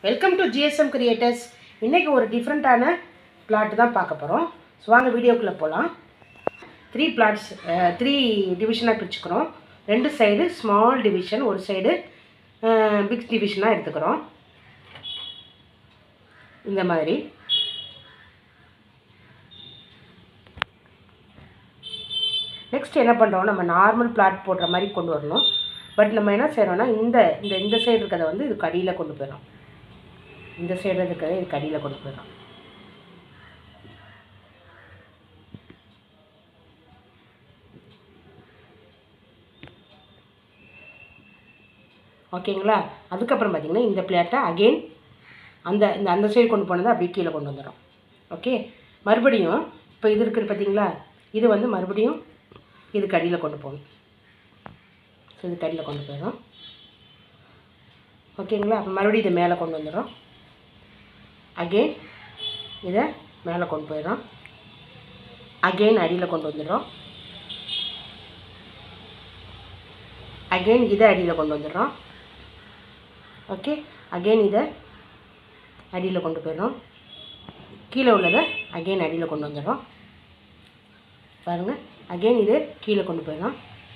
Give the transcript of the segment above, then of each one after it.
welcome to GSM creators இன்றைக்கி ஒரு டிஃப்ரெண்ட்டான பிளாட் தான் பார்க்க போகிறோம் ஸோ வாங்க வீடியோக்குள்ளே போகலாம் த்ரீ பிளாட்ஸ் த்ரீ டிவிஷனாக பிரிச்சுக்கிறோம் ரெண்டு சைடு ஸ்மால் டிவிஷன் ஒரு சைடு பிக் டிவிஷனாக எடுத்துக்கிறோம் இந்த மாதிரி நெக்ஸ்ட் என்ன பண்ணுறோம் நம்ம நார்மல் பிளாட் போடுற மாதிரி கொண்டு வரணும் பட் நம்ம என்ன செய்கிறோம்னா இந்த இந்த இந்த சைடு இருக்கிறத வந்து இதுக்கு அடியில் கொண்டு போயிடும் இந்த சைடு இருக்கிறத இதுக்கு அடியில் கொண்டு போயிடும் ஓகேங்களா அதுக்கப்புறம் பார்த்திங்கன்னா இந்த பிளேட்டை அகெயின் அந்த இந்த அந்த சைடு கொண்டு போனதை அப்படியே கீழே கொண்டு வந்துடும் ஓகே மறுபடியும் இப்போ இது இருக்குது பார்த்தீங்களா இது வந்து மறுபடியும் இதுக்கு அடியில் கொண்டு போகணும் ஸோ இதுக்கு அடியில் கொண்டு போயிடும் ஓகேங்களா அப்போ மறுபடியும் இதை மேலே கொண்டு வந்துடும் அகெயின் இதை மேலே கொண்டு போயிடும் அகெயின் அடியில் கொண்டு வந்துடும் அகெயின் இதை அடியில் கொண்டு வந்துடுறோம் ஓகே அகெயின் இதை அடியில் கொண்டு போயிடும் கீழே உள்ளதை அகெயின் அடியில் கொண்டு வந்துடுறோம் பாருங்கள் அகெயின் இது கீழே கொண்டு போயிடும்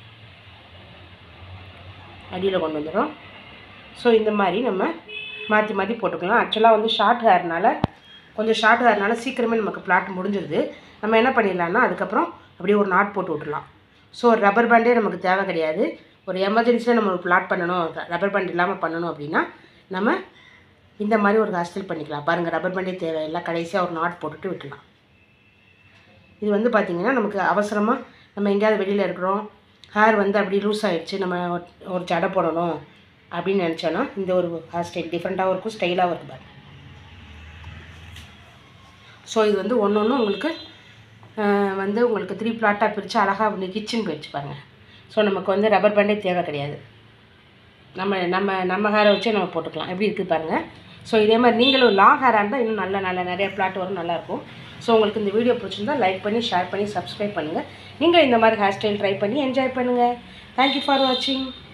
அடியில் கொண்டு வந்துடும் ஸோ இந்த மாதிரி நம்ம மாற்றி மாற்றி போட்டுக்கலாம் ஆக்சுவலாக வந்து ஷார்ட் ஹேர்னால கொஞ்சம் ஷார்ட் ஹேர்னால சீக்கிரமே நமக்கு பிளாட் முடிஞ்சிருது நம்ம என்ன பண்ணிடலாம்னா அதுக்கப்புறம் அப்படியே ஒரு நாட் போட்டு விட்டுலாம் ஸோ ரப்பர் பேண்டே நமக்கு தேவை கிடையாது ஒரு எமர்ஜென்சியாக நம்ம ஒரு பிளாட் பண்ணணும் ரப்பர் பேண்ட் இல்லாமல் பண்ணணும் அப்படின்னா நம்ம இந்த மாதிரி ஒரு ஹாஸ்டல் பண்ணிக்கலாம் பாருங்கள் ரப்பர் பேண்டே தேவையில்லை கடைசியாக ஒரு நாட் போட்டுட்டு விட்டுலாம் இது வந்து பார்த்திங்கன்னா நமக்கு அவசரமாக நம்ம எங்கேயாவது வெளியில் இருக்கிறோம் ஹேர் வந்து அப்படி லூஸ் ஆகிடுச்சு நம்ம ஒரு ஜடை போடணும் அப்படின்னு நினச்சோன்னா இந்த ஒரு ஹேர் ஸ்டைல் டிஃப்ரெண்ட்டாகவும் இருக்கும் ஸ்டைலாகவும் இருக்கும் பாருங்க ஸோ இது வந்து ஒன்று ஒன்று உங்களுக்கு வந்து உங்களுக்கு த்ரீ பிளாட்டாக பிரித்து அழகாக வந்து கிச்சன் போயிடுச்சு பாருங்கள் ஸோ நமக்கு வந்து ரப்பர் பேண்டே தேவை கிடையாது நம்ம நம்ம நம்ம ஹேரை வச்சே நம்ம போட்டுக்கலாம் எப்படி இருக்குது பாருங்கள் ஸோ இதே மாதிரி நீங்களும் லாங் ஹேராக இருந்தால் இன்னும் நல்ல நல்ல நிறைய பிளாட் வரும் நல்லாயிருக்கும் ஸோ உங்களுக்கு இந்த வீடியோ பிடிச்சிருந்தா லைக் பண்ணி ஷேர் பண்ணி சப்ஸ்கிரைப் பண்ணுங்கள் நீங்கள் இந்த மாதிரி ஹேர் ஸ்டைல் ட்ரை பண்ணி என்ஜாய் பண்ணுங்கள் தேங்க்யூ ஃபார் வாட்சிங்